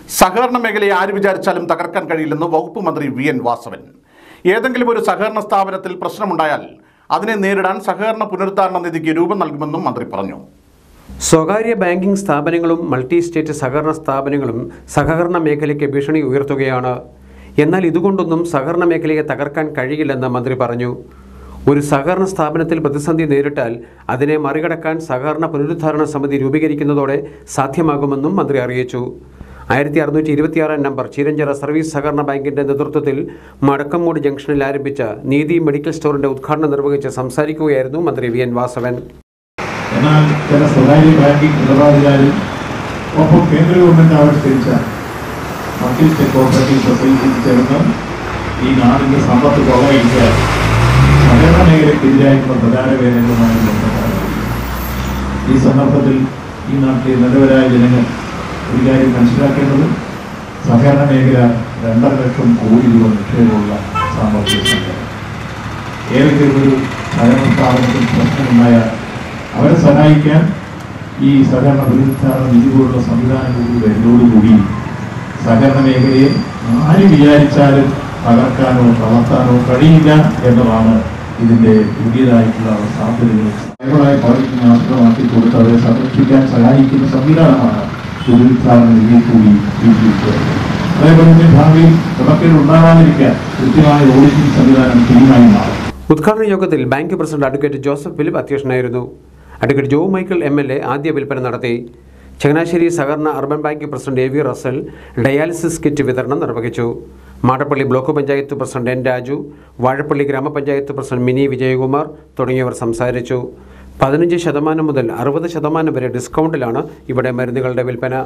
സഹകരണ മേഖലയെ ആര് വിചാരിച്ചാലും തകർക്കാൻ കഴിയില്ലെന്ന് വകുപ്പ് മന്ത്രി വി എൻ വാസവൻ ഏതെങ്കിലും ഒരു സഹകരണ സ്ഥാപനത്തിൽ പ്രശ്നമുണ്ടായാൽ അതിനെ നേരിടാൻ സഹകരണ പുനരുദ്ധാരണ നിധിക്ക് രൂപം നൽകുമെന്നും മന്ത്രി പറഞ്ഞു സ്വകാര്യ ബാങ്കിംഗ് സ്ഥാപനങ്ങളും മൾട്ടി സ്റ്റേറ്റ് സഹകരണ സ്ഥാപനങ്ങളും സഹകരണ മേഖലയ്ക്ക് ഭീഷണി ഉയർത്തുകയാണ് എന്നാൽ ഇതുകൊണ്ടൊന്നും സഹകരണ മേഖലയെ തകർക്കാൻ കഴിയില്ലെന്ന് മന്ത്രി പറഞ്ഞു ഒരു സഹകരണ സ്ഥാപനത്തിൽ പ്രതിസന്ധി നേരിട്ടാൽ അതിനെ മറികടക്കാൻ സഹകരണ പുനരുദ്ധാരണ സമിതി രൂപീകരിക്കുന്നതോടെ സാധ്യമാകുമെന്നും മന്ത്രി അറിയിച്ചു ആയിരത്തി അറുന്നൂറ്റി ഇരുപത്തിയാറാം നമ്പർ ചീരഞ്ചിറ സർവീസ് സഹകരണ ബാങ്കിന്റെ നേതൃത്വത്തിൽ മടക്കമ്മൂട് ജംഗ്ഷനിൽ ആരംഭിച്ച നീതി മെഡിക്കൽ സ്റ്റോറിന്റെ ഉദ്ഘാടനം നിർവഹിച്ച് സംസാരിക്കുകയായിരുന്നു മന്ത്രി വി എൻ വാസവൻ എന്നാൽ ചില സ്വകാര്യ ബാങ്കിംഗ് ഇടപാടുകാരും ഒപ്പം കേന്ദ്ര ഗവൺമെന്റ് ആവിഷ്കരിച്ച മൾട്ടി സ്റ്റേറ്റ് കോപ്പറേറ്റീവ് സൊസൈറ്റിയിൽ ചേർന്ന് ഈ നാടിന്റെ സമ്പത്ത് കൊള്ളയടിക്കാൻ സഹകരണ മേഖലയ്ക്കെതിരായിട്ടുള്ള പ്രധാന വേദനകളുമായി ബന്ധപ്പെട്ടാണ് ഈ സന്ദർഭത്തിൽ ഈ നാട്ടിലെ നല്ലവരായ ജനങ്ങൾ ഒരു കാര്യം മനസ്സിലാക്കേണ്ടത് സഹകരണ മേഖല രണ്ടര ലക്ഷം കോടി രൂപ നിക്ഷേപമുള്ള സാമ്പത്തിക സംഘടന ഏതൊക്കെ ഒരു സഹകരണ സ്ഥാപനത്തിൽ പ്രശ്നമുണ്ടായാൽ അവരെ സഹായിക്കാൻ ഈ സഹകരണ പുനരുദ്ധാരണ നിധി പോലുള്ള സംവിധാനങ്ങൾ വരുന്നതോടുകൂടി സഹകരണ മേഖലയെ ആര് വിചാരിച്ചാലും തകർക്കാനോ തളർത്താനോ കഴിയില്ല എന്നതാണ് ഇതിന്റെ പുതിയതായിട്ടുള്ള സാധ്യതകൾ ദയവായി പൗരത്തിന് ആസ്പദമാക്കി കൊടുത്ത് അവരെ സംരക്ഷിക്കാൻ സഹായിക്കുന്ന സംവിധാനമാണ് പുനരുദ്ധാരണ നിധിയിൽ കൂടി സ്വീകരിച്ചത് അതേപോലെ തന്നെ ഭാവിയിൽ ക്രമക്കേട് ഉണ്ടാവാതിരിക്കാൻ കൃത്യമായ ഓഡിറ്റിംഗ് സംവിധാനം തീരുമാനം മാറും ഉദ്ഘാടന യോഗത്തിൽ bank president advocate Joseph Philip അധ്യക്ഷനായിരുന്നു advocate Jo Michael M L A ആദ്യ വിൽപ്പന നടത്തി ചങ്ങനാശ്ശേരി സഹകരണ urban bank president A V Russell dialysis kit വിതരണം നിർവഹിച്ചു Madappally block panchayat president N Raju Vazhappally ഗ്രാമപഞ്ചായത്ത് പ്രസിഡന്റ് മിനി വിജയകുമാർ തുടങ്ങിയവർ സംസാരിച്ചു പതിനഞ്ച് ശതമാനം മുതൽ അറുപത് ശതമാനം വരെ ഡിസ്കൗണ്ടിലാണ് ഇവിടെ മരുന്നുകളുടെ വിൽപ്പന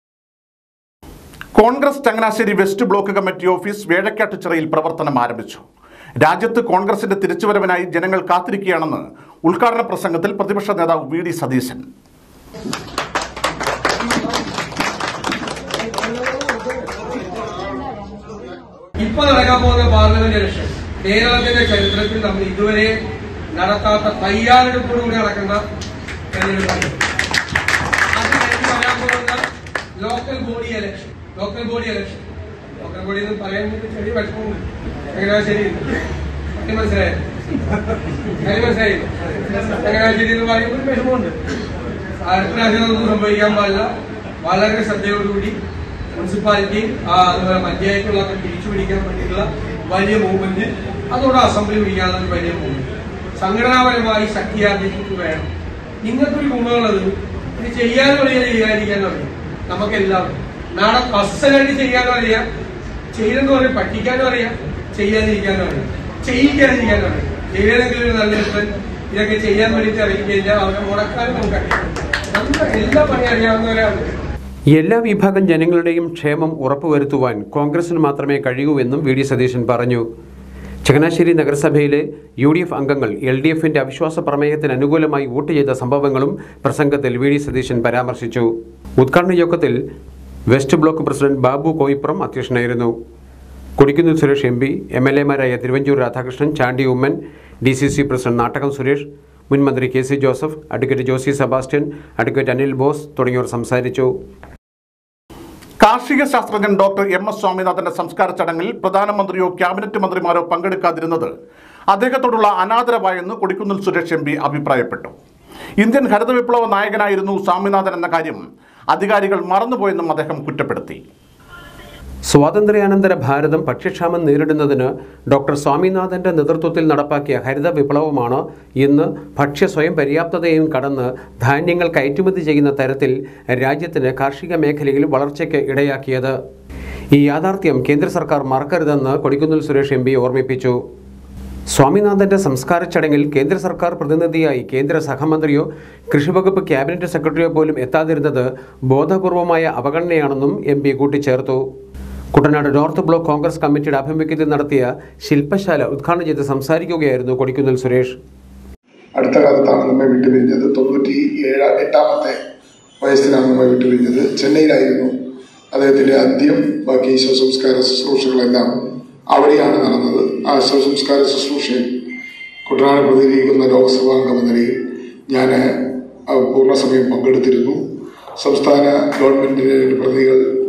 Congress Changanassery west block committee office വേഴക്കാട്ടുചിറയിൽ പ്രവർത്തനം ആരംഭിച്ചു രാജ്യത്ത് കോൺഗ്രസിന്റെ തിരിച്ചുവരവിനായി ജനങ്ങൾ കാത്തിരിക്കുകയാണെന്ന് ഉദ്ഘാടന പ്രസംഗത്തിൽ പ്രതിപക്ഷ നേതാവ് വി ഡി സതീശൻ ഇപ്പൊ നടക്കാൻ പോകുന്ന പാർലമെന്റ് ഇലക്ഷൻ കേരളത്തിന്റെ ചരിത്രത്തിൽ നമ്മൾ ഇതുവരെ നടത്താത്ത തയ്യാറെടുപ്പോടുകൂടി നടക്കുന്ന തെരഞ്ഞെടുപ്പാണ് അത് കഴിഞ്ഞ് വരാൻ പോകുന്ന local body election local body election local body എന്ന് പറയാൻ വേണ്ടി ചെറിയ വിഷമമുണ്ട് ചങ്ങനാശ്ശേരി കാര്യം മനസ്സിലായോ കാര്യം മനസ്സിലായില്ലേ ചങ്ങനാശ്ശേരി എന്ന് പറയുമ്പോൾ ഒരു വിഷമമുണ്ട് അടുത്ത പ്രാവശ്യം ഒന്നും സംഭവിക്കാൻ പാടില്ല വളരെ ശ്രദ്ധയോടുകൂടി മുനിസിപ്പാലിറ്റി ആ അതുപോലെ പഞ്ചായത്തുകളൊക്കെ തിരിച്ചു പിടിക്കാൻ വേണ്ടിയിട്ടുള്ള വലിയ മൂവ്മെന്റ് അതോടെ അസംബ്ലി പിടിക്കാനുള്ള ഒരു വലിയ മൂവ്മെന്റ് സംഘടനാപരമായി ശക്തിയാർജിച്ചിട്ട് വേണം നിങ്ങൾക്കൊരു ഗുണമുള്ളത് ഇത് ചെയ്യാനും അറിയാം ചെയ്യാതിരിക്കാനും അറിയാം നമുക്കെല്ലാം നാളെ അസലായിട്ട് ചെയ്യാനും അറിയാം ചെയ്തെന്ന് പറയും പഠിക്കാനും അറിയാം ചെയ്യാതിരിക്കാനും അറിയാം ചെയ്യിക്കാതിരിക്കാനും അറിയാം ഏതെങ്കിലും ഒരു നല്ല ഒരുത്തൻ ഇതൊക്കെ ചെയ്യാൻ വേണ്ടിയിട്ട് അറിയിക്കഴിഞ്ഞാൽ അവരെ മുടക്കാനും നമുക്കറിയാം നമുക്ക് എല്ലാ പണി അറിയാവുന്നവരാണ് എല്ലാ വിഭാഗം ജനങ്ങളുടെയും ക്ഷേമം ഉറപ്പുവരുത്തുവാൻ കോൺഗ്രസിന് മാത്രമേ കഴിയൂ എന്നും വി ഡി സതീശൻ പറഞ്ഞു ചങ്ങനാശ്ശേരി നഗരസഭയിലെ യു ഡി എഫ് അംഗങ്ങൾ എൽ ഡി എഫിന്റെ അവിശ്വാസ പ്രമേയത്തിന് അനുകൂലമായി വോട്ട് ചെയ്ത സംഭവങ്ങളും പ്രസംഗത്തിൽ വി ഡി സതീശൻ പരാമർശിച്ചു ഉദ്ഘാടന യോഗത്തിൽ west block president Babu Koippuram അധ്യക്ഷനായിരുന്നു Kodikunnil Suresh M P M L എമാരായ Thiruvanchoor Radhakrishnan Chandy Oommen D C C president Nattakom Suresh മുൻ മന്ത്രി K C Joseph advocate Josy Sebastian advocate Anil Bose തുടങ്ങിയവർ സംസാരിച്ചു കാർഷിക ശാസ്ത്രജ്ഞൻ ഡോക്ടർ എം എസ് സ്വാമിനാഥന്റെ സംസ്കാര ചടങ്ങിൽ പ്രധാനമന്ത്രിയോ ക്യാബിനറ്റ് മന്ത്രിമാരോ പങ്കെടുക്കാതിരുന്നത് അദ്ദേഹത്തോടുള്ള അനാദരവായെന്ന് കൊടിക്കുന്നിൽ സുരേഷ് എം പി അഭിപ്രായപ്പെട്ടു ഇന്ത്യൻ ഹരിത വിപ്ലവ നായകനായിരുന്നു സ്വാമിനാഥൻ എന്ന കാര്യം അധികാരികൾ മറന്നുപോയെന്നും അദ്ദേഹം കുറ്റപ്പെടുത്തി സ്വാതന്ത്ര്യാനന്തര ഭാരതം ഭക്ഷ്യക്ഷാമം നേരിടുന്നതിന് ഡോക്ടർ സ്വാമിനാഥന്റെ നേതൃത്വത്തിൽ നടപ്പാക്കിയ ഹരിത വിപ്ലവമാണ് ഇന്ന് ഭക്ഷ്യ സ്വയം പര്യാപ്തതയും കടന്ന് ധാന്യങ്ങൾ കയറ്റുമതി ചെയ്യുന്ന തരത്തിൽ രാജ്യത്തിന് കാർഷിക മേഖലയിൽ വളർച്ചയ്ക്ക് ഇടയാക്കിയത് ഈ യാഥാർത്ഥ്യം കേന്ദ്ര സർക്കാർ മറക്കരുതെന്ന് കൊടിക്കുന്നിൽ സുരേഷ് എം പി ഓർമ്മിപ്പിച്ചു സ്വാമിനാഥന്റെ സംസ്കാര ചടങ്ങിൽ കേന്ദ്ര സർക്കാർ പ്രതിനിധിയായി കേന്ദ്ര സഹമന്ത്രിയോ കൃഷിവകുപ്പ് ക്യാബിനറ്റ് സെക്രട്ടറിയോ പോലും എത്താതിരുന്നത് ബോധപൂർവമായ അവഗണനയാണെന്നും എം പി കൂട്ടിച്ചേർത്തു കുട്ടനാട് നോർത്ത് ബ്ലോക്ക് കോൺഗ്രസ് കമ്മിറ്റിയുടെ ആഭിമുഖ്യത്തിൽ നടത്തിയ ശില്പശാല ഉദ്ഘാടനം ചെയ്ത് സംസാരിക്കുകയായിരുന്നു കൊടിക്കുന്നിൽ സുരേഷ് അടുത്ത കാലത്താണ് നമ്മെ വിട്ടുപിരിഞ്ഞത് തൊണ്ണൂറ്റി ഏഴ് എട്ടാമത്തെ വയസ്സിലാണ് നമ്മെ വിട്ടുപിരിഞ്ഞത് ചെന്നൈയിലായിരുന്നു അദ്ദേഹത്തിന്റെ അന്ത്യം ബാക്കി ശവസംസ്കാര ശുശ്രൂഷകളെല്ലാം അവിടെയാണ് നടന്നത് ആ ശവസംസ്കാര ശുശ്രൂഷയിൽ കുട്ടനാട് പ്രതിനിധീകരിക്കുന്ന ലോക്സഭാ അംഗം എന്ന നിലയിൽ ഞാൻ പൂർണ്ണസമയം പങ്കെടുത്തിരുന്നു സംസ്ഥാന ഗവൺമെന്റിന്റെ പ്രതിനിധികൾ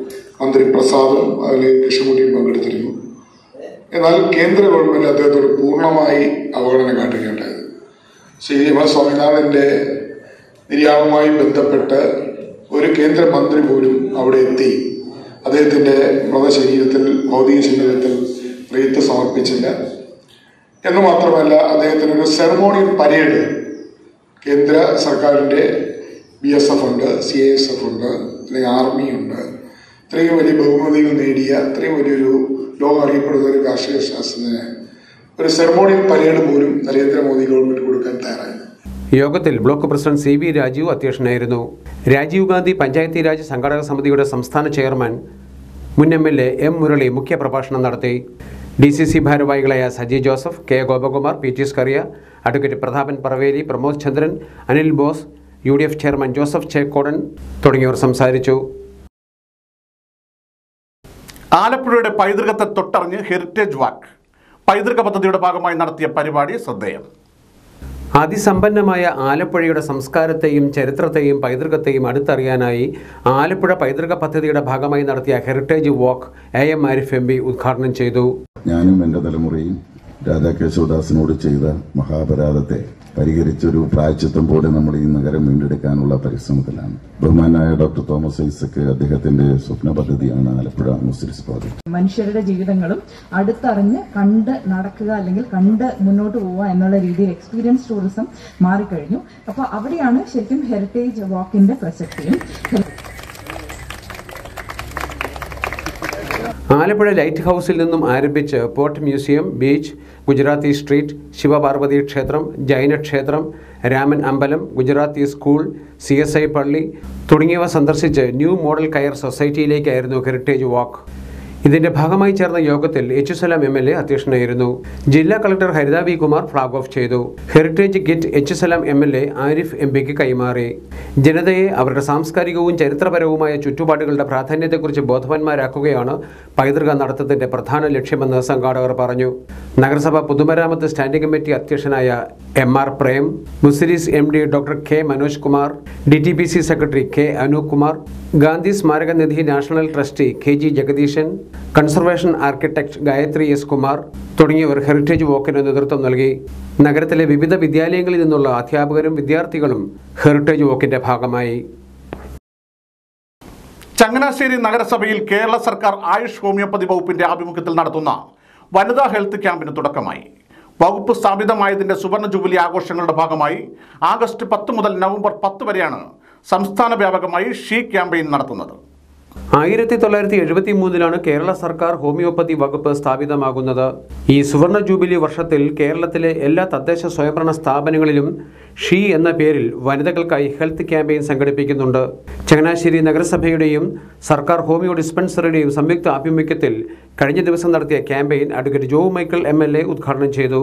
മന്ത്രി പ്രസാദും അതിൽ കൃഷ്ണൻകുട്ടിയും പങ്കെടുത്തിരുന്നു എന്നാൽ കേന്ദ്ര ഗവൺമെന്റ് അദ്ദേഹത്തോട് പൂർണ്ണമായി അവഗണന കാട്ടുകയുണ്ടായത് ശ്രീ എം എസ് സ്വാമിനാഥന്റെ നിര്യാണവുമായി ബന്ധപ്പെട്ട് ഒരു കേന്ദ്രമന്ത്രി പോലും അവിടെ എത്തി അദ്ദേഹത്തിന്റെ മൃതശരീരത്തിൽ ഭൗതിക ശരീരത്തിൽ റീത്ത് സമർപ്പിച്ചില്ല എന്ന് മാത്രമല്ല അദ്ദേഹത്തിന് ഒരു സെറമോണിയൽ പരേഡ് കേന്ദ്ര സർക്കാരിന്റെ ബി എസ് എഫ് ഉണ്ട് സി ഐ എസ് എഫ് ഉണ്ട് അല്ലെങ്കിൽ ആർമി ഉണ്ട് ഇത്രയും വലിയ ബഹുമതികൾ നേടിയ ഇത്രയും വലിയൊരു ലോകം അറിയപ്പെടുന്ന ഒരു കാർഷിക ശാസ്ത്രജ്ഞന് ഒരു സെറമോണിയൽ പരേഡ് പോലും നരേന്ദ്രമോദി ഗവൺമെന്റ് കൊടുക്കാൻ തയ്യാറായിരുന്നു യോഗത്തിൽ block president C V Rajeev അധ്യക്ഷനായിരുന്നു രാജീവ് ഗാന്ധി പഞ്ചായത്തി രാജ് സംഘാടക സമിതിയുടെ സംസ്ഥാന ചെയർമാൻ മുൻ M L A M Murali മുഖ്യപ്രഭാഷണം നടത്തി ഡി സി സി ഭാരവാഹികളായ Saji Joseph K Gopakumar P T Scaria advocate Prathapan Paraveli Pramod Chandran Anil Bose U D F chairman Joseph Chekkodan തുടങ്ങിയവർ സംസാരിച്ചു ആലപ്പുഴയുടെ പൈതൃകത്തെ തൊട്ടറിഞ്ഞ് ഹെറിറ്റേജ് വാക്ക് പൈതൃക പദ്ധതിയുടെ ഭാഗമായി നടത്തിയ പരിപാടി ശ്രദ്ധേയം അതിസമ്പന്നമായ ആലപ്പുഴയുടെ സംസ്കാരത്തെയും ചരിത്രത്തെയും പൈതൃകത്തെയും അടുത്തറിയാനായി ആലപ്പുഴ പൈതൃക പദ്ധതിയുടെ ഭാഗമായി നടത്തിയ heritage walk A M Arif M P ഉദ്ഘാടനം ചെയ്തു ഞാനും എന്റെ തലമുറയും രാധാകേശവദാസിനോട് ചെയ്ത മഹാപരാധത്തെ പരിഹരിച്ചൊരു പ്രായച്ചിത്തം പോലെ നമ്മൾ ഈ നഗരം വീണ്ടെടുക്കാനുള്ള പരിശ്രമത്തിലാണ് ബഹുമാനായ ഡോക്ടർ തോമസ് ഐസക്ക് അദ്ദേഹത്തിന്റെ സ്വപ്ന പദ്ധതിയാണ് ആലപ്പുഴ മുസ്ലിംസ് പ്രോജക്ട് മനുഷ്യരുടെ ജീവിതങ്ങളും അടുത്തറിഞ്ഞ് കണ്ട് നടക്കുക അല്ലെങ്കിൽ കണ്ട് മുന്നോട്ട് പോവുക എന്നുള്ള രീതിയിൽ എക്സ്പീരിയൻസ് ടൂറിസം മാറിക്കഴിഞ്ഞു അപ്പോൾ അവിടെയാണ് ശരിക്കും ഹെറിറ്റേജ് വാക്കിന്റെ പ്രസക്തിയും ആലപ്പുഴ ലൈറ്റ് ഹൗസിൽ നിന്നും ആരംഭിച്ച് port museum beach Gujarati street Shivaparvathi ക്ഷേത്രം ജൈന ക്ഷേത്രം രാമൻ അമ്പലം Gujarati school C S I പള്ളി തുടങ്ങിയവ സന്ദർശിച്ച് ന്യൂ മോഡൽ കയർ സൊസൈറ്റിയിലേക്കായിരുന്നു ഹെറിറ്റേജ് വാക്ക് ഇതിന്റെ ഭാഗമായി ചേർന്ന യോഗത്തിൽ H Salam M L A അധ്യക്ഷനായിരുന്നു ജില്ലാ collector Haritha V Kumar flag off ചെയ്തു heritage kit H Salam M L A Arif M പിക്ക് കൈമാറി ജനതയെ അവരുടെ സാംസ്കാരികവും ചരിത്രപരവുമായ ചുറ്റുപാടുകളുടെ പ്രാധാന്യത്തെക്കുറിച്ച് ബോധവാന്മാരാക്കുകയാണ് പൈതൃക നടത്തത്തിന്റെ പ്രധാന ലക്ഷ്യമെന്ന് സംഘാടകർ പറഞ്ഞു നഗരസഭ പൊതുമരാമത്ത് സ്റ്റാൻഡിംഗ് കമ്മിറ്റി അധ്യക്ഷനായ M R Prem Muziris M D doctor K Manoj Kumar D T P C secretary K Anoop Kumar Gandhi സ്മാരക നിധി national trustee K G Jagadeesan conservation architect Gayathri S Kumar തുടങ്ങിയവർ ഹെറിറ്റേജ് വോക്കിന് നേതൃത്വം നൽകി നഗരത്തിലെ വിവിധ വിദ്യാലയങ്ങളിൽ നിന്നുള്ള അധ്യാപകരും വിദ്യാർത്ഥികളും ഹെറിറ്റേജ് വോക്കിന്റെ ഭാഗമായി ചങ്ങനാശ്ശേരി നഗരസഭയിൽ കേരള സർക്കാർ ആയുഷ് ഹോമിയോപ്പതി വകുപ്പിന്റെ ആഭിമുഖ്യത്തിൽ നടത്തുന്ന വനിതാ ഹെൽത്ത് ക്യാമ്പിന് തുടക്കമായി വകുപ്പ് സ്ഥാപിതമായതിന്റെ സുവർണ ജൂബിലി ആഘോഷങ്ങളുടെ ഭാഗമായി ആഗസ്റ്റ് പത്ത് മുതൽ നവംബർ പത്ത് വരെയാണ് സംസ്ഥാന വ്യാപകമായി ഷീ ക്യാമ്പയിൻ നടത്തുന്നത് ആയിരത്തി തൊള്ളായിരത്തി എഴുപത്തി മൂന്നിലാണ് കേരള സർക്കാർ ഹോമിയോപ്പതി വകുപ്പ് സ്ഥാപിതമാകുന്നത് ഈ സുവർണ ജൂബിലി വർഷത്തിൽ കേരളത്തിലെ എല്ലാ തദ്ദേശ സ്വയംഭരണ സ്ഥാപനങ്ങളിലും ഷീ എന്ന പേരിൽ വനിതകൾക്കായി ഹെൽത്ത് ക്യാമ്പയിൻ സംഘടിപ്പിക്കുന്നുണ്ട് ചങ്ങനാശ്ശേരി നഗരസഭയുടെയും സർക്കാർ ഹോമിയോ ഡിസ്പെൻസറിയുടെയും സംയുക്ത ആഭിമുഖ്യത്തിൽ കഴിഞ്ഞ ദിവസം നടത്തിയ campaign advocate Jo Michael M L A ഉദ്ഘാടനം ചെയ്തു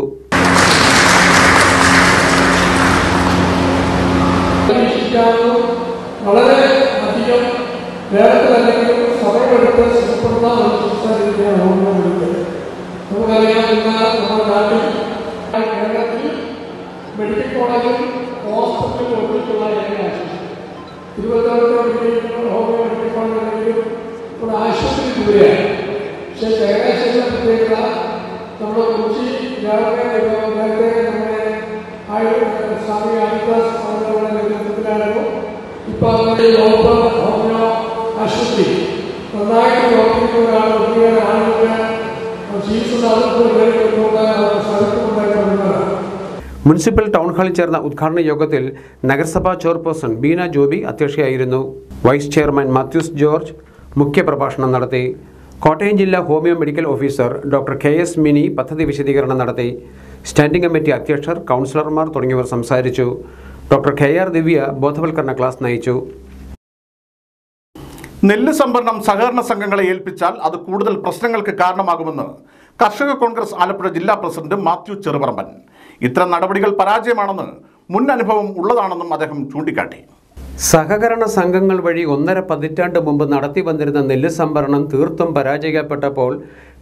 പരീക്ഷിക്കാനോ വളരെ അധികം വേഗത്തിലല്ലെങ്കിലും സമയമെടുത്ത് സുഖപ്പെടുന്ന ഒരു ചികിത്സാ രീതിയാണ് ഹോമിയോ മെഡിക്കൽ നമുക്കറിയാം ഇന്ന് നമ്മുടെ നാട്ടിൽ കേരളത്തിൽ മെഡിക്കൽ കോളേജിൽ ഹോസ്പിറ്റലിൽ ഒന്നിച്ചുള്ള ഏക ആശുപത്രി തിരുവനന്തപുരത്ത് മെഡിക്കൽ ഹോമിയോ മെഡിക്കൽ കോളേജിലെങ്കിലും ഒരു ആശുപത്രി ദൂരെയാണ് പക്ഷേ ചങ്ങനാശ്ശേരിയിലെ പ്രത്യേകത നമ്മുടെ കൊച്ചി നേരത്തെ നേരത്തെ നമ്മുടെ ആയുർവേദ സ്വാമി ആദിവാസ് സ്വാമികളുടെ നേതൃത്വത്തിലായിരുന്നു ഇപ്പോൾ നമ്മുടെ വകുപ്പ് ഹോമിയോ ആശുപത്രി നന്നായിട്ട് പ്രവർത്തിക്കുന്നവരാണ് ഒത്തിരിയേറെ ആളുകൾ ചികിത്സ അതുപോലെ പേരുകൊണ്ട് സ്ഥലത്തുണ്ടായിരുന്നവരാണ് മുനിസിപ്പൽ ടൗൺ ഹാളിൽ ചേർന്ന ഉദ്ഘാടന യോഗത്തിൽ നഗരസഭാ ചെയർപേഴ്സൺ ബീന ജോബി അധ്യക്ഷയായിരുന്നു വൈസ് ചെയർമാൻ മാത്യൂസ് ജോർജ് മുഖ്യപ്രഭാഷണം നടത്തി കോട്ടയം ജില്ലാ homeo medical officer doctor K S Mini പദ്ധതി വിശദീകരണം നടത്തി സ്റ്റാൻഡിംഗ് കമ്മിറ്റി അധ്യക്ഷർ കൗൺസിലർമാർ തുടങ്ങിയവർ സംസാരിച്ചു ഡോക്ടർ കെ ആർ ദിവ്യ ബോധവൽക്കരണ ക്ലാസ് നയിച്ചു നെല്ല് സംഭരണം സഹകരണ സംഘങ്ങളെ ഏൽപ്പിച്ചാൽ അത് കൂടുതൽ പ്രശ്നങ്ങൾക്ക് കാരണമാകുമെന്ന് കർഷക കോൺഗ്രസ് ആലപ്പുഴ ജില്ലാ പ്രസിഡന്റ് മാത്യു ചെറുപറമ്പൻ ഇത്തരം നടപടികൾ പരാജയമാണെന്ന് മുൻ അനുഭവം ഉള്ളതാണെന്നും അദ്ദേഹം ചൂണ്ടിക്കാട്ടി സഹകരണ സംഘങ്ങൾ വഴി ഒന്നര പതിറ്റാണ്ട് മുമ്പ് നടത്തി വന്നിരുന്ന നെല്ല് സംഭരണം തീർത്തും പരാജയപ്പെട്ടപ്പോൾ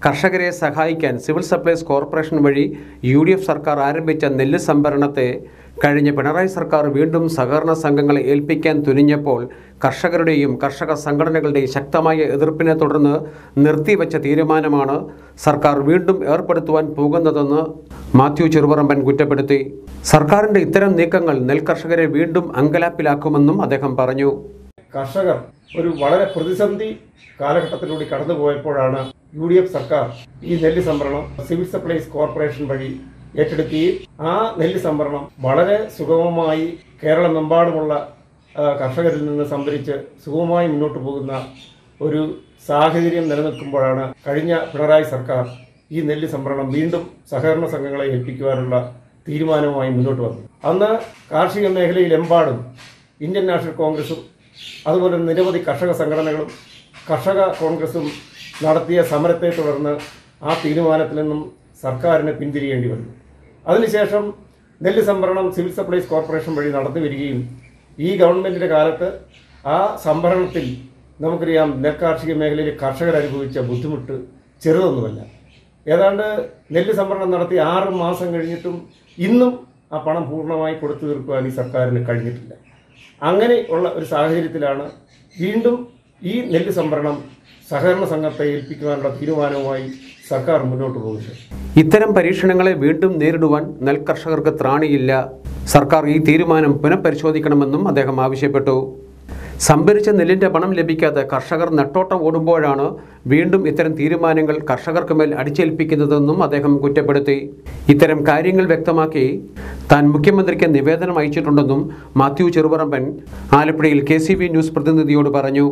കർഷകരെ സഹായിക്കാൻ സിവിൽ സപ്ലൈസ് കോർപ്പറേഷൻ വഴി യു ഡി എഫ് സർക്കാർ ആരംഭിച്ച നെല്ല് സംഭരണത്തെ കഴിഞ്ഞ പിണറായി സർക്കാർ വീണ്ടും സഹകരണ സംഘങ്ങളെ ഏൽപ്പിക്കാൻ തുനിഞ്ഞപ്പോൾ കർഷകരുടെയും കർഷക സംഘടനകളുടെയും ശക്തമായ എതിർപ്പിനെ തുടർന്ന് നിർത്തിവെച്ച തീരുമാനമാണ് സർക്കാർ വീണ്ടും ഏർപ്പെടുത്തുവാൻ പോകുന്നതെന്ന് മാത്യു ചെറുപറമ്പൻ കുറ്റപ്പെടുത്തി സർക്കാരിന്റെ ഇത്തരം നീക്കങ്ങൾ നെൽകർഷകരെ വീണ്ടും അങ്കലാപ്പിലാക്കുമെന്നും അദ്ദേഹം പറഞ്ഞു കർഷകർ ഒരു വളരെ പ്രതിസന്ധി കാലഘട്ടത്തിലൂടെ കടന്നുപോയപ്പോഴാണ് യു ഡി എഫ് സർക്കാർ ഈ നെല്ല് സംഭരണം സിവിൽ സപ്ലൈസ് കോർപ്പറേഷൻ വഴി ഏറ്റെടുക്കുകയും ആ നെല്ല് സംഭരണം വളരെ സുഗമമായി കേരളമെമ്പാടുമുള്ള ആ, കർഷകരിൽ നിന്ന് സംഭരിച്ച് സുഗമമായി മുന്നോട്ട് പോകുന്ന ഒരു സാഹചര്യം നിലനിൽക്കുമ്പോഴാണ് കഴിഞ്ഞ പിണറായി സർക്കാർ ഈ നെല്ല് സംഭരണം വീണ്ടും സഹകരണ സംഘങ്ങളെ ഏൽപ്പിക്കുവാനുള്ള തീരുമാനവുമായി മുന്നോട്ട് വന്നു അന്ന് കാർഷിക മേഖലയിലെമ്പാടും ഇന്ത്യൻ നാഷണൽ കോൺഗ്രസും അതുപോലെ നിരവധി കർഷക സംഘടനകളും കർഷക കോൺഗ്രസും നടത്തിയ സമരത്തെ തുടർന്ന് ആ തീരുമാനത്തിൽ നിന്നും സർക്കാരിന് പിന്തിരിയേണ്ടി വന്നു അതിനുശേഷം നെല്ല് സംഭരണം സിവിൽ സപ്ലൈസ് കോർപ്പറേഷൻ വഴി നടന്നു വരികയും ഈ ഗവൺമെന്റിന്റെ കാലത്ത് ആ സംഭരണത്തിൽ നമുക്കറിയാം നെൽകാർഷിക മേഖലയിൽ കർഷകർ അനുഭവിച്ച ബുദ്ധിമുട്ട് ചെറുതൊന്നുമല്ല ഏതാണ്ട് നെല്ല് സംഭരണം നടത്തി ആറ് മാസം കഴിഞ്ഞിട്ടും ഇന്നും ആ പണം പൂർണ്ണമായി കൊടുത്തു തീർക്കുവാൻ ഈ സർക്കാരിന് കഴിഞ്ഞിട്ടില്ല അങ്ങനെ ഉള്ള ഒരു സാഹചര്യത്തിലാണ് വീണ്ടും ഈ നെല്ല് സംഭരണം സഹകരണ സംഘത്തെ ഏൽപ്പിക്കുവാനുള്ള തീരുമാനവുമായി സർക്കാർ മുന്നോട്ട് പോകുന്നത് ഇത്തരം പരീക്ഷണങ്ങളെ വീണ്ടും നേരിടുവാൻ നെൽകർഷകർക്ക് ത്രാണിയില്ല സർക്കാർ ഈ തീരുമാനം പുനഃപരിശോധിക്കണമെന്നും അദ്ദേഹം ആവശ്യപ്പെട്ടു സംഭരിച്ച നെല്ലിന്റെ പണം ലഭിക്കാതെ കർഷകർ നെട്ടോട്ടം ഓടുമ്പോഴാണ് വീണ്ടും ഇത്തരം തീരുമാനങ്ങൾ കർഷകർക്ക് മേൽ അടിച്ചേൽപ്പിക്കുന്നതെന്നും അദ്ദേഹം കുറ്റപ്പെടുത്തി ഇത്തരം കാര്യങ്ങൾ വ്യക്തമാക്കി താൻ മുഖ്യമന്ത്രിക്ക് നിവേദനം അയച്ചിട്ടുണ്ടെന്നും മാത്യു ചെറുപറമ്പൻ ആലപ്പുഴയിൽ കെ ന്യൂസ് പ്രതിനിധിയോട് പറഞ്ഞു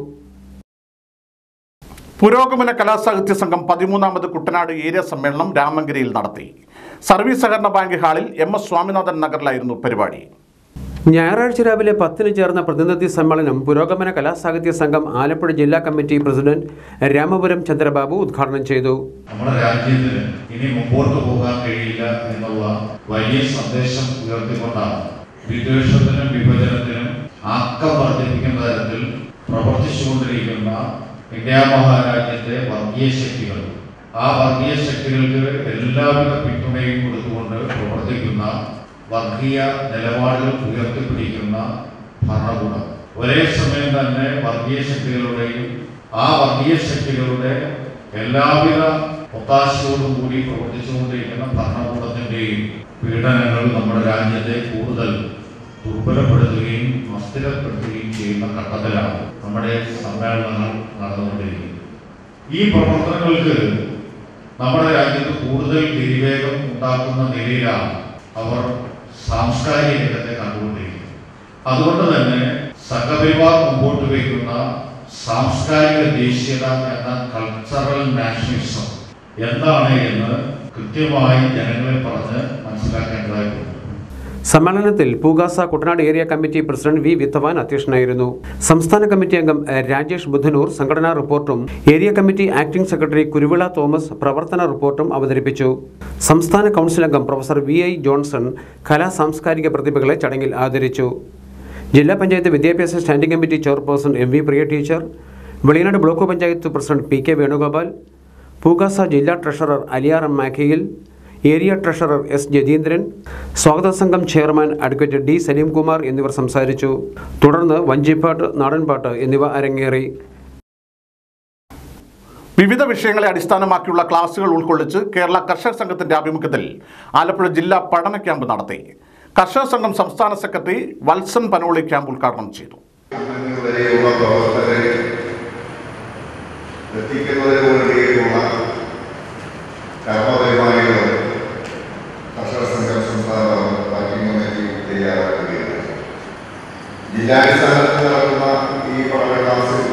പുരോഗമന കലാസാഹിത്യ സംഘം പതിമൂന്നാമത് കുട്ടനാട് ഏരിയ സമ്മേളനം രാമങ്കരിയിൽ നടത്തി സർവീസ് സഹകരണ ബാങ്ക് ഹാളിൽ എം എസ് സ്വാമിനാഥൻ നഗറിലായിരുന്നു പരിപാടി ഞായറാഴ്ച രാവിലെ പത്തിന് ചേർന്ന പ്രതിനിധി സമ്മേളനം പുരോഗമന കലാസാഹിത്യ സംഘം ആലപ്പുഴ ജില്ലാ കമ്മിറ്റി പ്രസിഡന്റ് രാമപുരം ചന്ദ്രബാബു ഉദ്ഘാടനം ചെയ്തു നമ്മുടെ രാജ്യത്തിന് ഇനി മുമ്പോട്ട് പോകാൻ കഴിയില്ല എന്നുള്ള വലിയ സന്ദേശം ഉയർത്തിക്കൊണ്ടാണ് വിദ്വേഷത്തിനും വിഭജനത്തിനും ആക്കം വർദ്ധിപ്പിക്കുന്ന തരത്തിൽ പ്രവർത്തിച്ചുകൊണ്ടിരിക്കുന്ന ഇന്ത്യ മഹാരാജ്യത്തെ വർഗീയ ശക്തികൾ ആ വർഗീയ ശക്തികൾക്ക് എല്ലാവിധ പിന്തുണയും കൊടുത്തുകൊണ്ട് പ്രവർത്തിക്കുന്ന വർഗീയ നിലപാടുകൾ ഉയർത്തിപ്പിടിക്കുന്ന ഭരണകൂടം ഒരേ സമയം തന്നെ വർഗീയ ശക്തികളുടെയും ആ വർഗീയ ശക്തികളുടെ എല്ലാവിധ ഒത്താശയോടും കൂടി പ്രവർത്തിച്ചുകൊണ്ടിരിക്കുന്ന ഭരണകൂടത്തിന്റെയും പീഡനങ്ങൾ നമ്മുടെ രാജ്യത്തെ കൂടുതൽ ദുർബലപ്പെടുത്തുകയും അസ്ഥിരപ്പെടുത്തുകയും ചെയ്യുന്ന ഘട്ടത്തിലാണ് നമ്മുടെ സമ്മേളനങ്ങൾ നടന്നുകൊണ്ടിരിക്കുന്നത് ഈ പ്രവർത്തനങ്ങൾക്ക് നമ്മുടെ രാജ്യത്ത് കൂടുതൽ തിരിവേഗം ഉണ്ടാക്കുന്ന നിലയിലാണ് അവർ സാംസ്കാരിക രംഗത്തെ കണ്ടുകൊണ്ടിരിക്കുന്നത് അതുകൊണ്ട് തന്നെ സംഘപരിവാർ മുമ്പോട്ട് വയ്ക്കുന്ന സാംസ്കാരിക ദേശീയത എന്ന കൾച്ചറൽ നാഷണലിസം എന്താണ് എന്ന് കൃത്യമായി ജനങ്ങളെ പറഞ്ഞ് മനസ്സിലാക്കേണ്ടതായിട്ടുണ്ട് സമ്മേളനത്തിൽ Pukasa Kuttanad area committee president V വിത്തവാൻ അധ്യക്ഷനായിരുന്നു സംസ്ഥാന കമ്മിറ്റി അംഗം എ, രാജേഷ് ബുധനൂർ സംഘടനാ റിപ്പോർട്ടും area committee acting secretary Kuruvila Thomas പ്രവർത്തന റിപ്പോർട്ടും അവതരിപ്പിച്ചു സംസ്ഥാന കൗൺസിൽ അംഗം പ്രൊഫസർ വി ഐ ജോൺസൺ കലാ സാംസ്കാരിക പ്രതിഭകളെ ചടങ്ങിൽ ആദരിച്ചു ജില്ലാ പഞ്ചായത്ത് വിദ്യാഭ്യാസ standing committee chairperson M V Priya teacher Veliyanad block panchayat president P K Venugopal Pukasa ജില്ലാ ട്രഷറർ അലിയാർ എം മാഖയിൽ ഏരിയ ട്രഷറർ എസ് ജതീന്ദ്രൻ സ്വാഗത സംഘം ചെയർമാൻ അഡ്വക്കേറ്റ് ഡി സലീംകുമാർ എന്നിവർ സംസാരിച്ചു തുടർന്ന് വഞ്ചിപ്പാട്ട് നാടൻപാട്ട് എന്നിവ അരങ്ങേറി വിവിധ വിഷയങ്ങളെ അടിസ്ഥാനമാക്കിയുള്ള ക്ലാസുകൾ ഉൾക്കൊള്ളിച്ച് കേരള കർഷക സംഘത്തിന്റെ ആഭിമുഖ്യത്തിൽ ആലപ്പുഴ ജില്ലാ പഠന ക്യാമ്പ് നടത്തി കർഷക സംഘം സംസ്ഥാന സെക്രട്ടറി വത്സൻ പനോളി ക്യാമ്പ് ഉദ്ഘാടനം ചെയ്തു വരെയുള്ള പ്രവർത്തകരെ എത്തിക്കുന്നതിന് വേണ്ടിയിട്ടുള്ള കർമ്മപരിപാടികൾ കർഷക സംഘം സംസ്ഥാന വർക്കിംഗ് കമ്മിറ്റി തയ്യാറാക്കുകയാണ് ജില്ലാടിസ്ഥാനത്തിൽ നടക്കുന്ന ഈ പഠന ക്ലാസ്സിൽ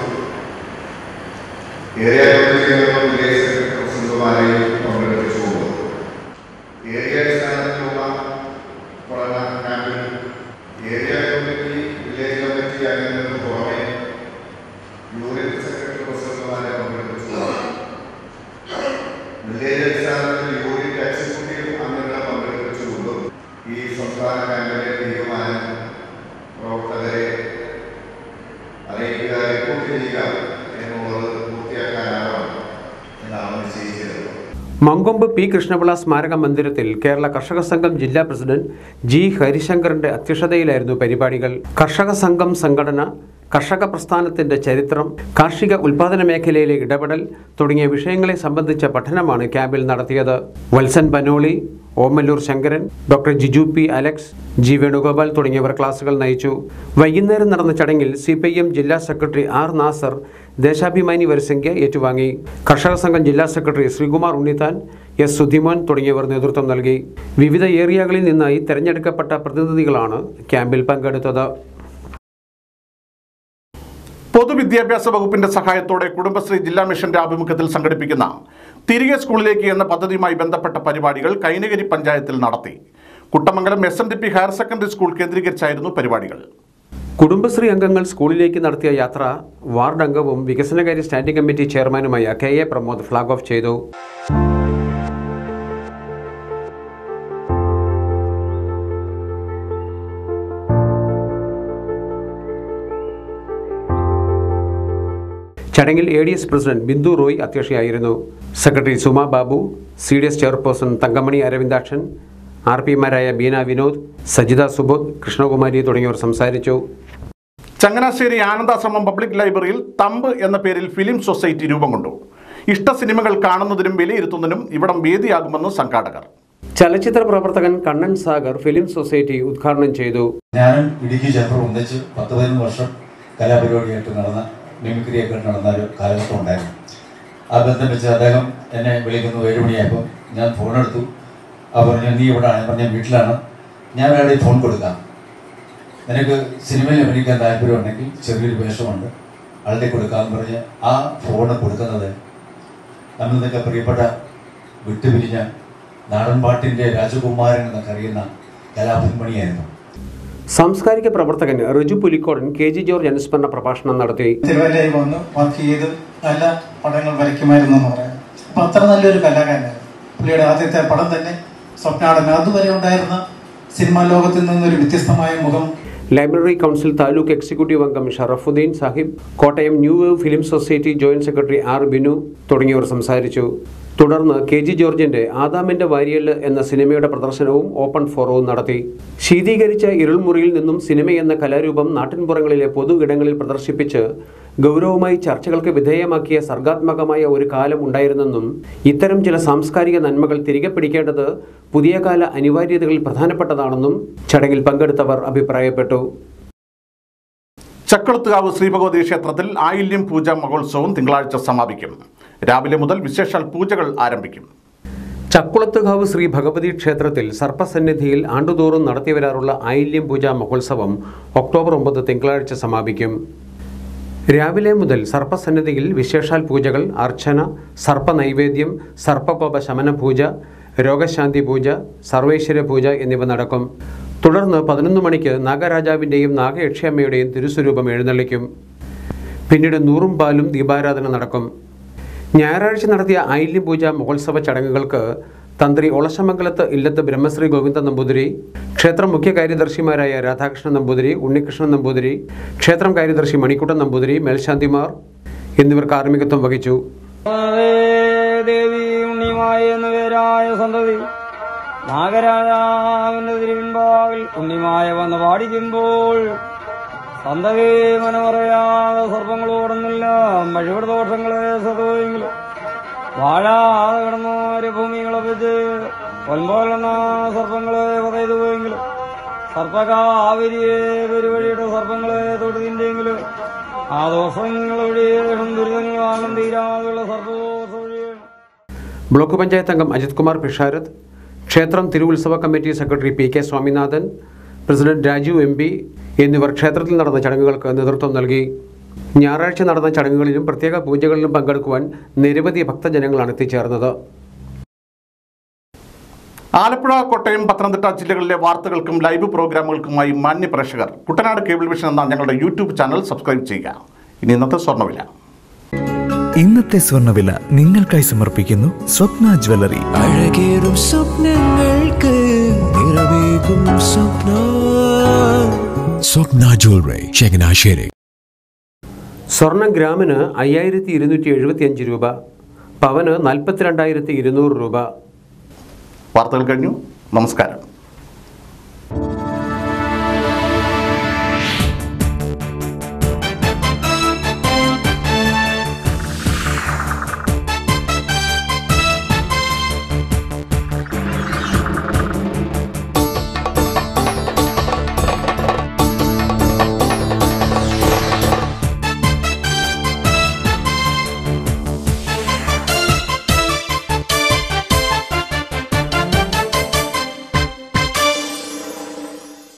ഏരിയ കമ്മിറ്റികളും വില്ലേജ് സെക്രട്ടറി പ്രസിഡന്റുമാരെയും പങ്കെടുപ്പിച്ചുകൊണ്ട് ഏരിയ അടിസ്ഥാനത്തിലുള്ള പഠന ക്യാമ്പിൽ ഏരിയ കമ്മിറ്റി വില്ലേജ് കമ്മിറ്റി അംഗങ്ങൾക്ക് പുറമെ യൂണിറ്റ് സെക്രട്ടറി പ്രസിഡന്റുമാരെ പങ്കെടുപ്പിച്ചുകൊണ്ട് വില്ലേജ് അടിസ്ഥാനത്തിൽ യൂണിറ്റ് എക്സിക്യൂട്ടീവ് അംഗങ്ങളെ പങ്കെടുപ്പിച്ചുകൊണ്ടും ഈ സംസ്ഥാന ക്യാമ്പിലെ തീരുമാനം പ്രവർത്തകരെ അറിയിക്കുക റിപ്പോർട്ട് ചെയ്യുക എന്നുള്ളത് പൂർത്തിയാക്കാനാണ് മങ്കൊമ്പ് പി കൃഷ്ണപിള്ള സ്മാരക മന്ദിരത്തിൽ കേരള കർഷക സംഘം ജില്ലാ പ്രസിഡന്റ് ജി ഹരിശങ്കറിന്റെ അധ്യക്ഷതയിലായിരുന്നു പരിപാടികൾ കർഷക സംഘം സംഘടന കർഷക പ്രസ്ഥാനത്തിന്റെ ചരിത്രം കാർഷിക ഉൽപാദന മേഖലയിലെ ഇടപെടൽ തുടങ്ങിയ വിഷയങ്ങളെ സംബന്ധിച്ച പഠനമാണ് ക്യാമ്പിൽ നടത്തിയത് Valsan Panoli Omalloor Shankaran doctor Jiju P Alex G Venugopal തുടങ്ങിയവർ ക്ലാസുകൾ നയിച്ചു വൈകുന്നേരം നടന്ന ചടങ്ങിൽ സി പി എം ജില്ലാ സെക്രട്ടറി ആർ നാസർ ദേശാഭിമാനി വരസംഖ്യ ഏറ്റുവാങ്ങി കർഷക സംഘം ജില്ലാ സെക്രട്ടറി ശ്രീകുമാർ ഉണ്ണിത്താൻ എസ് സുധിമോൻ തുടങ്ങിയവർ നേതൃത്വം നൽകി വിവിധ ഏരിയകളിൽ നിന്നായി തെരഞ്ഞെടുക്കപ്പെട്ട പ്രതിനിധികളാണ് ക്യാമ്പിൽ പങ്കെടുത്തത് പൊതുവിദ്യാഭ്യാസ വകുപ്പിന്റെ സഹായത്തോടെ കുടുംബശ്രീ ജില്ലാ മിഷന്റെ ആഭിമുഖ്യത്തിൽ സംഘടിപ്പിക്കുന്ന തിരികെ സ്കൂളിലേക്ക് എന്ന പദ്ധതിയുമായി ബന്ധപ്പെട്ട പരിപാടികൾ കൈനഗരി പഞ്ചായത്തിൽ നടത്തി Kuttamangalam S N D P higher secondary school കേന്ദ്രീകരിച്ചായിരുന്നു പരിപാടികൾ കുടുംബശ്രീ അംഗങ്ങൾ സ്കൂളിലേക്ക് നടത്തിയ യാത്ര വാർഡ് അംഗവും വികസനകാര്യ സ്റ്റാൻഡിംഗ് കമ്മിറ്റി ചെയർമാനുമായ K A Pramod flag off ചെയ്തു ചടങ്ങിൽ A D S president Bindu Roy അധ്യക്ഷയായിരുന്നു secretary Suma Babu C D S chairperson Thankamani Aravindakshan R പിമാരായ ബീന വിനോദ് സജിത സുബോധ് കൃഷ്ണകുമാരി തുടങ്ങിയവർ സംസാരിച്ചു ചങ്ങനാശ്ശേരി ആനന്ദാശ്രമം പബ്ലിക് ലൈബ്രറിയിൽ തമ്പ് എന്ന പേരിൽ ഫിലിം സൊസൈറ്റി രൂപം കൊണ്ടു ഇഷ്ട സിനിമകൾ കാണുന്നതിനും വിലയിരുത്തുന്നതിനും ഇവിടം വേദിയാകുമെന്ന് സംഘാടകർ ചലച്ചിത്ര പ്രവർത്തകൻ കണ്ണൻ സാഗർ ഫിലിം സൊസൈറ്റി ഉദ്ഘാടനം ചെയ്തു ഞാനും ഇടുക്കി ചേർപ്പർ ഒന്നിച്ച് പത്ത് പതിനൊന്ന് വർഷം കലാപരിപാടിയായിട്ട് നടന്ന മിമിക്രിയൊക്കെ നടന്ന ഒരു കാലഘട്ടം ഉണ്ടായിരുന്നു ആ ബന്ധം വെച്ച് അദ്ദേഹം എന്നെ വിളിക്കുന്നു ഏഴ് മണിയായപ്പോൾ ഞാൻ ഫോൺ എടുത്തു ആ പറഞ്ഞു നീ ഇവിടെ ആണ് പറഞ്ഞ വീട്ടിലാണ് ഞാൻ അയാളുടെ ഫോൺ കൊടുക്കാം നിനക്ക് സിനിമയിൽ അഭിനയിക്കാൻ താല്പര്യമുണ്ടെങ്കിൽ ചെറിയൊരു വേഷമുണ്ട് ആളുടെ കൊടുക്കാമെന്ന് പറഞ്ഞ് ആ ഫോണ് കൊടുക്കുന്നത് അന്ന് നിന്നൊക്കെ പ്രിയപ്പെട്ട വിട്ടുപിരിഞ്ഞ നാടൻ പാട്ടിൻ്റെ രാജകുമാരൻ എന്നൊക്കെ അറിയുന്ന കലാഭൻമണിയായിരുന്നു സാംസ്കാരിക പ്രവർത്തകൻ Riju Pulikkodan K G George അനുസ്മരണ പ്രഭാഷണം നടത്തി തിരുവല്ലയിൽ വന്ന് വർക്ക് ചെയ്ത് നല്ല പടങ്ങൾ വരയ്ക്കുമായിരുന്നു എന്ന് പറയാം അപ്പൊ അത്ര നല്ലൊരു കലാകാരനായിരുന്നു പുള്ളിയുടെ ആദ്യത്തെ പടം തന്നെ സ്വപ്നാടൻ അതുവരെ ഉണ്ടായിരുന്ന സിനിമാ ലോകത്തിൽ നിന്നൊരു വ്യത്യസ്തമായ മുഖം ലൈബ്രറി കൗൺസിൽ താലൂക്ക് എക്സിക്യൂട്ടീവ് അംഗം Sharafuddin Sahib Kottayam new wave film society joint secretary R Binu തുടങ്ങിയവർ സംസാരിച്ചു തുടർന്ന് കെ ജി ജോർജിന്റെ ആദാമിന്റെ വാരിയല് എന്ന സിനിമയുടെ പ്രദർശനവും ഓപ്പൺ ഫോറവും നടത്തി ശീതീകരിച്ച ഇരുൾമുറിയിൽ നിന്നും സിനിമ എന്ന കലാരൂപം നാട്ടിൻപുറങ്ങളിലെ പൊതു ഇടങ്ങളിൽ പ്രദർശിപ്പിച്ച് ഗൗരവമായി ചർച്ചകൾക്ക് വിധേയമാക്കിയ സർഗാത്മകമായ ഒരു കാലം ഉണ്ടായിരുന്നെന്നും ഇത്തരം ചില സാംസ്കാരിക നന്മകൾ തിരികെ പിടിക്കേണ്ടത് പുതിയ കാല അനിവാര്യതകളിൽ പ്രധാനപ്പെട്ടതാണെന്നും ചടങ്ങിൽ പങ്കെടുത്തവർ അഭിപ്രായപ്പെട്ടു ചക്കളത്തുകാവ് ശ്രീഭഗവതി ക്ഷേത്രത്തിൽ ആയില്യം പൂജ മഹോത്സവം തിങ്കളാഴ്ച സമാപിക്കും രാവിലെ മുതൽ വിശേഷാൽ പൂജകൾ ആരംഭിക്കും ചക്കുളത്തുകാവ് ശ്രീ ഭഗവതി ക്ഷേത്രത്തിൽ സർപ്പസന്നിധിയിൽ ആണ്ടുതോറും നടത്തിവരാറുള്ള ആയില്യം പൂജാ മഹോത്സവം ഒക്ടോബർ ഒമ്പത് തിങ്കളാഴ്ച സമാപിക്കും രാവിലെ മുതൽ സർപ്പസന്നിധിയിൽ വിശേഷാൽ പൂജകൾ അർച്ചന സർപ്പ നൈവേദ്യം സർപ്പകോപ ശമന പൂജ രോഗശാന്തി പൂജ സർവേശ്വര പൂജ എന്നിവ നടക്കും തുടർന്ന് പതിനൊന്ന് മണിക്ക് നാഗരാജാവിൻ്റെയും നാഗയക്ഷിയമ്മയുടെയും തിരുസ്വരൂപം എഴുന്നള്ളിക്കും പിന്നീട് നൂറും പാലും ദീപാരാധന നടക്കും ഞായറാഴ്ച നടത്തിയ ആയില്യം പൂജ മഹോത്സവ ചടങ്ങുകൾക്ക് തന്ത്രി ഒളശമംഗലത്ത് ഇല്ലത്ത് ബ്രഹ്മശ്രീ ഗോവിന്ദ നമ്പൂതിരി ക്ഷേത്രം മുഖ്യ കാര്യദർശിമാരായ രാധാകൃഷ്ണൻ നമ്പൂതിരി ഉണ്ണികൃഷ്ണൻ നമ്പൂതിരി ക്ഷേത്രം കാര്യദർശി മണിക്കുട്ടൻ നമ്പൂതിരി മേൽശാന്തിമാർ എന്നിവർ കാർമ്മികത്വം വഹിച്ചു ദേവി ഉണ്ണിമായ എന്ന പേരായ സന്തതി നാഗരാജാവിന്റെ തിരുവിൻപാവിൽ ഉണ്ണിമായ വന്ന് പാടിക്കുമ്പോൾ സന്തതി മനമറിയാതെ സർപ്പങ്ങളോടൊന്നില്ല മഴയുടെ ദോഷങ്ങളെ സതോയെങ്കിലും വാഴാതെ കിടന്ന ഒരു ഭൂമികളെ വെച്ച് പൊൻപോലെന്ന സർപ്പങ്ങളെ പറയതു പോയെങ്കിലും സർപ്പകാവിരിയെ പെരുവഴിയുടെ സർപ്പങ്ങളെ തൊടുതിന്റെങ്കിലും ആ ദോഷങ്ങൾ ഒഴിയണം ദുരിതങ്ങൾ വാങ്ങും തീരാതെയുള്ള സർപ്പദോഷ ഒഴിയണം ബ്ലോക്ക് പഞ്ചായത്ത് അംഗം അജിത് കുമാർ പിഷാരത്ത് ക്ഷേത്രം തിരുവുത്സവ committee secretary P K Swaminathan president Raju M P എന്നിവർ ക്ഷേത്രത്തിൽ നടന്ന ചടങ്ങുകൾക്ക് നേതൃത്വം നൽകി ഞായറാഴ്ച നടന്ന ചടങ്ങുകളിലും പ്രത്യേക പൂജകളിലും പങ്കെടുക്കുവാൻ നിരവധി ഭക്തജനങ്ങളാണ് എത്തിച്ചേർന്നത് ആലപ്പുഴ കോട്ടയം പത്തനംതിട്ട ജില്ലകളിലെ വാർത്തകൾക്കും ലൈവ് പ്രോഗ്രാമുകൾക്കുമായി മാന്യ പ്രേക്ഷകർ കുട്ടനാട് കേബിൾ വിഷൻ എന്ന ഞങ്ങളുടെ യൂട്യൂബ് ചാനൽ സബ്സ്ക്രൈബ് ചെയ്യുക ഇനി ഇന്നത്തെ സ്വർണ്ണവില ഇന്നത്തെ സ്വർണ്ണവില നിങ്ങൾക്കായി സമർപ്പിക്കുന്നു സ്വപ്ന ജ്വല്ലറി അഴകേറും സ്വപ്നങ്ങൾക്ക് നിറവേകും സ്വപ്ന സ്വപ്ന ജ്വല്ലറി ചങ്ങനാശ്ശേരി സ്വർണം ഗ്രാമിന് അയ്യായിരത്തി ഇരുന്നൂറ്റി എഴുപത്തിയഞ്ച് രൂപ പവന് നാൽപ്പത്തിരണ്ടായിരത്തി ഇരുന്നൂറ് രൂപ വാർത്തകൾ കഴിഞ്ഞു നമസ്കാരം